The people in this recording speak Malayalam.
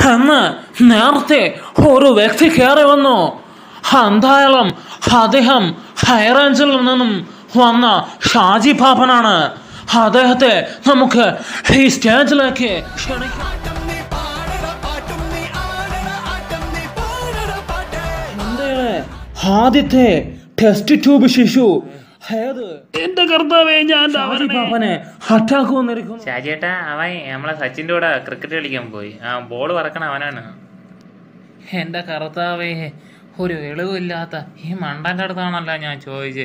എന്ന് നേരത്തെ ഒരു വ്യക്തി കയറി വന്നു എന്തായാലും അദ്ദേഹം ഹൈറേഞ്ചിൽ നിന്നും വന്ന ഷാജി പാപ്പനാണ് അദ്ദേഹത്തെ നമുക്ക് ഈ സ്റ്റേജിലേക്ക് ക്ഷണിക്കാം ഇന്ത്യയിലെ ആദ്യത്തെ ടെസ്റ്റ് ട്യൂബ് ശിശു ഏത് എന്റെ കർത്താവേ ഞാൻ ഷാജി പാപ്പനെ അറ്റാക്ക് വന്നിരിക്കുന്നു ഷാജിയേട്ടാ അവൻ നമ്മളെ സച്ചിന്റെ കൂടെ ക്രിക്കറ്റ് കളിക്കാൻ പോയി ആ ബോൾ പറക്കണ അവനാണ് എന്റെ കർത്താവേ ഒരു എളിവില്ലാത്ത ഈ മണ്ടന്റെ അടുത്താണല്ലോ ഞാൻ ചോദിച്ചേ